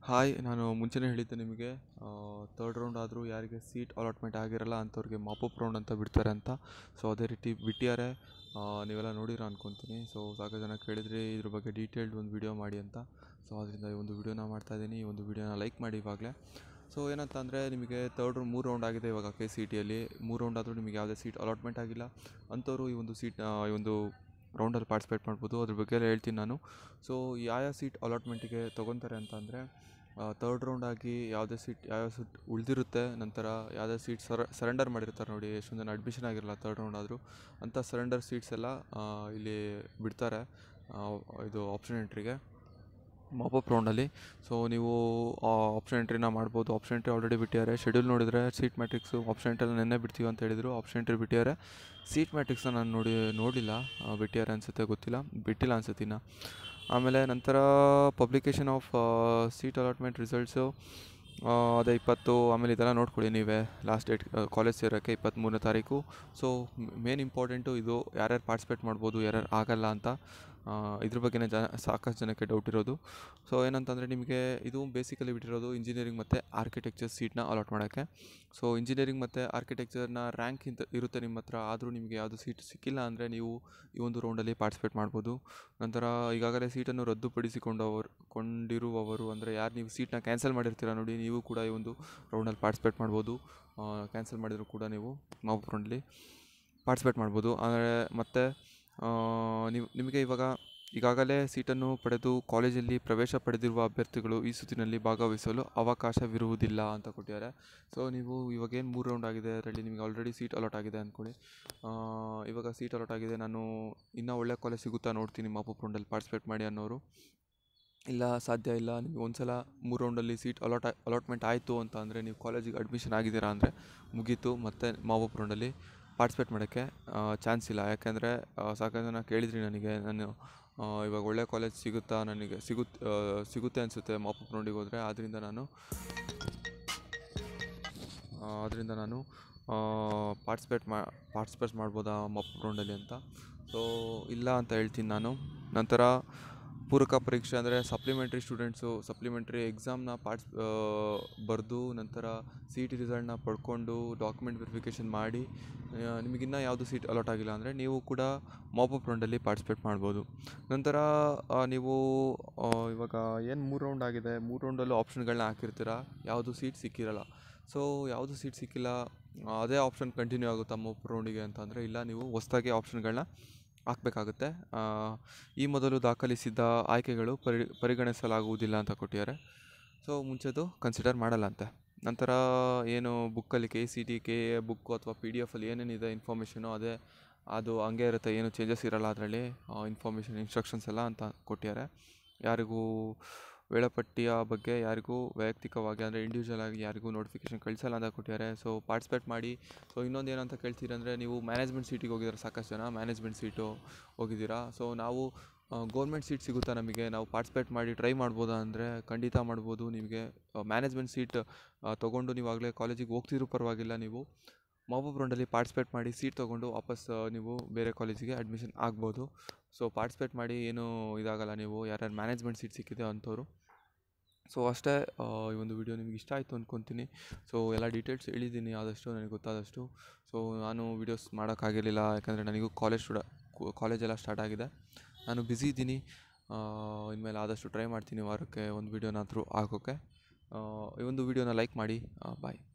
hi ನಾನು ಮುಂಚೆನೇ ಹೇಳಿದ್ದೆ ನಿಮಗೆ ತರ್ಡ್ ರೌಂಡ್ ಆದರೂ ಯಾರಿಗೆ ಸೀಟ್ ಅಲಾಟ್ಮೆಂಟ್ ಆಗಿರಲ್ಲ ಅಂಥವ್ರಿಗೆ ಮಾಪಪ್ ರೌಂಡ್ ಅಂತ ಬಿಡ್ತಾರೆ ಅಂತ ಸೊ ಅದೇ ರೀತಿ ಬಿಟ್ಟಿದ್ದಾರೆ ಆ, ನೀವೆಲ್ಲ ನೋಡಿರೋ ಅನ್ಕೊತೀನಿ ಸೊ ಸಾಕಷ್ಟು ಜನ ಕೇಳಿದ್ರಿ ಇದ್ರ ಬಗ್ಗೆ ಡೀಟೇಲ್ಡ್ ಒಂದು ವಿಡಿಯೋ ಮಾಡಿ ಅಂತ ಸೊ ಅದರಿಂದ ಈ ಒಂದು ವಿಡಿಯೋನ ಮಾಡ್ತಾಯಿದ್ದೀನಿ ಈ ಒಂದು ವಿಡಿಯೋನ ಲೈಕ್ ಮಾಡಿ ಇವಾಗಲೇ ಸೊ ಏನಂತ ಅಂದರೆ ನಿಮಗೆ ತರ್ಡ್ ಮೂರು ರೌಂಡ್ ಆಗಿದೆ ಇವಾಗ ಕೆ ಸಿ ಟಿಯಲ್ಲಿ ಮೂರು ರೌಂಡ್ ಆದರೂ ನಿಮಗೆ ಯಾವುದೇ ಸೀಟ್ ಅಲಾಟ್ಮೆಂಟ್ ಆಗಿಲ್ಲ ಅಂಥವ್ರು ಈ ಒಂದು ಸೀಟ್ ಈ ಒಂದು ರೌಂಡಲ್ಲಿ ಪಾರ್ಟಿಸಿಪೇಟ್ ಮಾಡ್ಬೋದು ಅದ್ರ ಬಗ್ಗೆ ಎಲ್ಲ ಹೇಳ್ತೀನಿ ನಾನು ಸೊ ಯಾವ ಸೀಟ್ ಅಲಾಟ್ಮೆಂಟಿಗೆ ತೊಗೊತಾರೆ ಅಂತ ಅಂದರೆ ತರ್ಡ್ ರೌಂಡ್ ಆಗಿ ಯಾವುದೇ ಸೀಟ್ ಯಾವ್ಯಾವ ಸೀಟ್ ಉಳಿದಿರುತ್ತೆ ನಂತರ ಯಾವುದೇ ಸೀಟ್ ಸರ ಸರೆಂಡರ್ ಮಾಡಿರ್ತಾರೆ ನೋಡಿ ಎಷ್ಟೊಂದು ಜನ ಅಡ್ಮಿಷನ್ ಆಗಿರಲ್ಲ ತರ್ಡ್ ರೌಂಡ್ ಆದರೂ ಅಂಥ ಸರೆಂಡರ್ ಸೀಟ್ಸ್ ಎಲ್ಲ ಆ, ಇಲ್ಲಿ ಬಿಡ್ತಾರೆ ಆ, ಇದು ಆಪ್ಷನ್ ಎಂಟ್ರಿಗೆ ಮಾಪಪ್ ರೌಂಡಲ್ಲಿ ಸೊ ನೀವು ಆಪ್ಷನ್ ಎಂಟ್ರಿನ ಮಾಡ್ಬೋದು ಆಪ್ಷನ್ ಎಂಟ್ರಿ ಆಲ್ರೆಡಿ ಬಿಟ್ಟಿದ್ದಾರೆ ಶೆಡ್ಯೂಲ್ ನೋಡಿದರೆ ಸೀಟ್ ಮ್ಯಾಟ್ರಿಕ್ಸು ಆಪ್ಷನ್ ಎಂಟ್ರಲ್ಲಿ ನೆನ್ನೆ ಬಿಡ್ತೀವಿ ಅಂತ ಹೇಳಿದರು ಆಪ್ಷನ್ ಎಂಟ್ರಿ ಬಿಟ್ಟಿದ್ದಾರೆ ಸೀಟ್ ಮ್ಯಾಟ್ರಿಕ್ಸ್ನ ನಾನು ನೋಡಿ ನೋಡಿಲ್ಲ ಆ, ಬಿಟ್ಟಿದ್ದಾರೆ ಅನಿಸುತ್ತೆ ಗೊತ್ತಿಲ್ಲ ಬಿಟ್ಟಿಲ್ಲ ಅನ್ಸುತ್ತೆ ಇನ್ನು ಆಮೇಲೆ ನಂತರ publication of seat allotment results ಅದೇ ಇಪ್ಪತ್ತು ಆಮೇಲೆ ಇದೆಲ್ಲ ನೋಡ್ಕೊಳ್ಳಿ ನೀವೇ ಲಾಸ್ಟ್ ಡೇಟ್ ಕಾಲೇಜ್ ಸೇರೋಕ್ಕೆ ಇಪ್ಪತ್ತ್ಮೂರನೇ ತಾರೀಕು ಸೊ ಮೇನ್ ಇಂಪಾರ್ಟೆಂಟು ಇದು ಯಾರ್ಯಾರು ಪಾರ್ಟಿಸಿಪೇಟ್ ಮಾಡ್ಬೋದು ಯಾರ್ಯಾರು ಆಗಲ್ಲ ಅಂತ ಆ, ಇದ್ರ ಬಗ್ಗೆನೇ ಜನ ಸಾಕಷ್ಟು ಜನಕ್ಕೆ ಡೌಟ್ ಇರೋದು ಸೊ ಏನಂತಂದರೆ ನಿಮಗೆ ಇದು ಬೇಸಿಕಲಿ ಬಿಟ್ಟಿರೋದು ಇಂಜಿನಿಯರಿಂಗ್ ಮತ್ತು ಆರ್ಕಿಟೆಕ್ಚರ್ ಸೀಟ್ನ ಅಲಾಟ್ ಮಾಡೋಕ್ಕೆ ಸೊ ಇಂಜಿನಿಯರಿಂಗ್ ಮತ್ತು ಆರ್ಕಿಟೆಕ್ಚರ್ನ ರ್ಯಾಂಕ್ ಇಂತ ಇರುತ್ತೆ ನಿಮ್ಮ ಹತ್ರ ಆದರೂ ನಿಮಗೆ ಯಾವುದು ಸೀಟ್ ಸಿಕ್ಕಿಲ್ಲ ಅಂದರೆ ನೀವು ಈ ಒಂದು ರೌಂಡಲ್ಲಿ ಪಾರ್ಟಿಸಿಪೇಟ್ ಮಾಡ್ಬೋದು ನಂತರ ಈಗಾಗಲೇ ಸೀಟನ್ನು ರದ್ದುಪಡಿಸಿಕೊಂಡವರು ಕೊಂಡಿರುವವರು ಅಂದರೆ ಯಾರು ನೀವು ಸೀಟ್ನ ಕ್ಯಾನ್ಸಲ್ ಮಾಡಿರ್ತೀರ ನೋಡಿ ನೀವು ಕೂಡ ಈ ಒಂದು ರೌಂಡಲ್ಲಿ ಪಾರ್ಟಿಸಿಪೇಟ್ ಮಾಡ್ಬೋದು ಕ್ಯಾನ್ಸಲ್ ಮಾಡಿದರೂ ಕೂಡ ನೀವು ಮಾಪಪ್ ರೌಂಡಲ್ಲಿ ಪಾರ್ಟಿಸಿಪೇಟ್ ಮಾಡ್ಬೋದು ಆದರೆ ಮತ್ತು ನೀವು ನಿಮಗೆ ಇವಾಗ ಈಗಾಗಲೇ ಸೀಟನ್ನು ಪಡೆದು ಕಾಲೇಜಲ್ಲಿ ಪ್ರವೇಶ ಪಡೆದಿರುವ ಅಭ್ಯರ್ಥಿಗಳು ಈ ಸುತ್ತಿನಲ್ಲಿ ಭಾಗವಹಿಸಲು ಅವಕಾಶವಿರುವುದಿಲ್ಲ ಅಂತ ಕೊಟ್ಟಿದ್ದಾರೆ ಸೊ ನೀವು ಇವಾಗ ಏನು ಮೂರು ರೌಂಡ್ ಆಗಿದೆ ಅದರಲ್ಲಿ ನಿಮಗೆ ಆಲ್ರೆಡಿ ಸೀಟ್ ಅಲಾಟ್ ಆಗಿದೆ ಅಂದ್ಕೊಳ್ಳಿ ಆ, ಇವಾಗ ಸೀಟ್ ಅಲಾಟ್ ಆಗಿದೆ ನಾನು ಇನ್ನೂ ಒಳ್ಳೆ ಕಾಲೇಜ್ ಸಿಗುತ್ತಾ ನೋಡ್ತೀನಿ ಮಾಪಪ್ ರೌಂಡಲ್ಲಿ ಪಾರ್ಟಿಸಿಪೇಟ್ ಮಾಡಿ ಅನ್ನೋರು ಇಲ್ಲ ಸಾಧ್ಯ ಇಲ್ಲ ನಿಮಗೆ ಒಂದು ಸಲ ಮೂರು ರೌಂಡಲ್ಲಿ ಸೀಟ್ ಅಲಾಟ್ ಅಲಾಟ್ಮೆಂಟ್ ಆಯಿತು ಅಂತ ಅಂದರೆ ನೀವು ಕಾಲೇಜಿಗೆ ಅಡ್ಮಿಷನ್ ಆಗಿದ್ದೀರಾ ಅಂದರೆ ಮುಗೀತು ಮತ್ತು ಮಾವಪ್ ರೌಂಡಲ್ಲಿ ಪಾರ್ಟಿಸಿಪೇಟ್ ಮಾಡೋಕ್ಕೆ ಚಾನ್ಸ್ ಇಲ್ಲ ಯಾಕೆಂದರೆ ಸಾಕಷ್ಟು ಜನ ಕೇಳಿದ್ರಿ ನನಗೆ ನಾನು ಆ, ಇವಾಗ ಒಳ್ಳೆ ಕಾಲೇಜ್ ಸಿಗುತ್ತಾ ನನಗೆ ಸಿಗುತ್ ಆ, ಸಿಗುತ್ತೆ ಅನಿಸುತ್ತೆ ಮಾಪಪ್ ರೌಂಡಿಗೆ ಹೋದರೆ ಆದ್ದರಿಂದ ನಾನು ಅದರಿಂದ ನಾನು ಪಾರ್ಟಿಸಿಪೇಟ್ ಮಾ ಪಾರ್ಟಿಸಿಪೇಟ್ ಮಾಡ್ಬೋದಾ ಮಪ್ ರೌಂಡಲ್ಲಿ ಅಂತ ಸೊ ಇಲ್ಲ ಅಂತ ಹೇಳ್ತೀನಿ ನಾನು ನಂತರ ಪೂರಕ ಪರೀಕ್ಷೆ ಅಂದರೆ ಸಪ್ಲಿಮೆಂಟ್ರಿ ಸ್ಟೂಡೆಂಟ್ಸು ಸಪ್ಲಿಮೆಂಟ್ರಿ ಎಕ್ಸಾಮ್ನ ಪಾರ್ಟ್ಸ್ ಬರೆದು ನಂತರ ಸಿ ಟಿ ರಿಸಲ್ಟ್ನ ಪಡ್ಕೊಂಡು ಡಾಕ್ಯುಮೆಂಟ್ ವೆರಿಫಿಕೇಷನ್ ಮಾಡಿ ಆ, ನಿಮಗಿನ್ನೂ ಯಾವುದು ಸೀಟ್ ಅಲಾಟ್ ಆಗಿಲ್ಲ ಅಂದರೆ ನೀವು ಕೂಡ ಮಾಪಪ್ ರೌಂಡಲ್ಲಿ ಪಾರ್ಟಿಸಿಪೇಟ್ ಮಾಡ್ಬೋದು ನಂತರ ಆ, ನೀವು ಆ, ಇವಾಗ ಏನು ಮೂರು ರೌಂಡ್ ಆಗಿದೆ ಮೂರು ರೌಂಡಲ್ಲೂ ಆಪ್ಷನ್ಗಳನ್ನ ಹಾಕಿರ್ತೀರ ಯಾವುದು ಸೀಟ್ ಸಿಕ್ಕಿರಲ್ಲ ಸೊ ಯಾವುದು ಸೀಟ್ ಸಿಕ್ಕಿಲ್ಲ ಆ, ಅದೇ ಆಪ್ಷನ್ ಕಂಟಿನ್ಯೂ ಆಗುತ್ತಾ ಮಾಪಪ್ ರೌಂಡಿಗೆ ಅಂತ ಅಂದರೆ ಇಲ್ಲ ನೀವು ಹೊಸ್ದಾಗಿ ಆಪ್ಷನ್ಗಳನ್ನ ಹಾಕಬೇಕಾಗುತ್ತೆ ಈ ಮೊದಲು ದಾಖಲಿಸಿದ್ದ ಆಯ್ಕೆಗಳು ಪರಿ ಪರಿಗಣಿಸಲಾಗುವುದಿಲ್ಲ ಅಂತ ಕೊಟ್ಟಿದ್ದಾರೆ ಸೊ ಮುಂಚೆದು ಕನ್ಸಿಡರ್ ಮಾಡಲ್ಲಂತೆ ನಂತರ ಏನು ಬುಕ್ಕಲ್ಲಿ K C T K A book ಅಥವಾ ಪಿ ಡಿ ಎಫಲ್ಲಿ ಏನೇನಿದೆ ಇನ್ಫಾರ್ಮೇಷನು ಅದೇ ಅದು ಹಂಗೆ ಇರುತ್ತೆ ಏನು ಚೇಂಜಸ್ ಇರಲ್ಲ ಅದರಲ್ಲಿ ಇನ್ಫಾರ್ಮೇಷನ್ ಇನ್ಸ್ಟ್ರಕ್ಷನ್ಸ್ ಎಲ್ಲ ಅಂತ ಕೊಟ್ಟಿದ್ದಾರೆ ಯಾರಿಗೂ ವೇಳಾಪಟ್ಟಿಯ ಬಗ್ಗೆ ಯಾರಿಗೂ ವೈಯಕ್ತಿಕವಾಗಿ ಅಂದರೆ ಇಂಡಿವಿಜುವಲ್ ಆಗಿ ಯಾರಿಗೂ ನೋಟಿಫಿಕೇಶನ್ ಕಳಿಸಲ್ಲ ಅಂತ ಕೊಟ್ಟಿದ್ದಾರೆ ಸೊ ಪಾರ್ಟಿಸಿಪೇಟ್ ಮಾಡಿ ಸೊ ಇನ್ನೊಂದು ಏನಂತ ಕೇಳ್ತೀರಿ ಅಂದರೆ ನೀವು ಮ್ಯಾನೇಜ್ಮೆಂಟ್ ಸೀಟಿಗೆ ಹೋಗಿದ್ದಾರೆ ಸಾಕಷ್ಟು ಜನ ಮ್ಯಾನೇಜ್ಮೆಂಟ್ ಸೀಟು ಹೋಗಿದ್ದೀರಾ ಸೊ ನಾವು ಗೌರ್ಮೆಂಟ್ ಸೀಟ್ ಸಿಗುತ್ತಾ ನಮಗೆ ನಾವು ಪಾರ್ಟಿಸಿಪೇಟ್ ಮಾಡಿ ಟ್ರೈ ಮಾಡ್ಬೋದಾ ಅಂದರೆ ಖಂಡಿತ ಮಾಡ್ಬೋದು ನಿಮಗೆ ಮ್ಯಾನೇಜ್ಮೆಂಟ್ ಸೀಟ್ ತೊಗೊಂಡು ನೀವು ಆಗಲೇ ಕಾಲೇಜಿಗೆ ಹೋಗ್ತಿರೋ ಪರವಾಗಿಲ್ಲ ನೀವು ಮಾಪಪ್ ರೌಂಡಲ್ಲಿ ಪಾರ್ಟಿಸಿಪೇಟ್ ಮಾಡಿ ಸೀಟ್ ತೊಗೊಂಡು ವಾಪಸ್ ಆ, ನೀವು ಬೇರೆ ಕಾಲೇಜಿಗೆ ಅಡ್ಮಿಷನ್ ಆಗ್ಬೋದು ಸೊ ಪಾರ್ಟಿಸಿಪೇಟ್ ಮಾಡಿ ಏನೂ ಇದಾಗಲ್ಲ ನೀವು ಯಾರ್ಯಾರು ಮ್ಯಾನೇಜ್ಮೆಂಟ್ ಸೀಟ್ ಸಿಕ್ಕಿದೆ ಅಂಥವ್ರು ಸೊ ಅಷ್ಟೇ ಆ, ಈ ಒಂದು ವಿಡಿಯೋ ನಿಮ್ಗೆ ಇಷ್ಟ ಆಯಿತು ಅಂದ್ಕೊತೀನಿ ಸೊ ಎಲ್ಲ ಡೀಟೇಲ್ಸ್ ಹೇಳಿದ್ದೀನಿ ಆದಷ್ಟು ನನಗೆ ಗೊತ್ತಾದಷ್ಟು ಸೊ ನಾನು ವೀಡಿಯೋಸ್ ಮಾಡೋಕ್ಕಾಗಿರಲಿಲ್ಲ ಯಾಕಂದರೆ ನನಗೂ ಕಾಲೇಜ್ ಸ್ಟೂಡ ಕಾಲೇಜೆಲ್ಲ ಸ್ಟಾರ್ಟ್ ಆಗಿದೆ ನಾನು ಬ್ಯುಸಿ ಇದ್ದೀನಿ ಇನ್ಮೇಲೆ ಆದಷ್ಟು ಟ್ರೈ ಮಾಡ್ತೀನಿ ವಾರಕ್ಕೆ ಒಂದು ವೀಡಿಯೋನಾದರೂ ಹಾಕೋಕ್ಕೆ ಆ, ಈ ಒಂದು ವೀಡಿಯೋನ ಲೈಕ್ ಮಾಡಿ ಬಾಯ್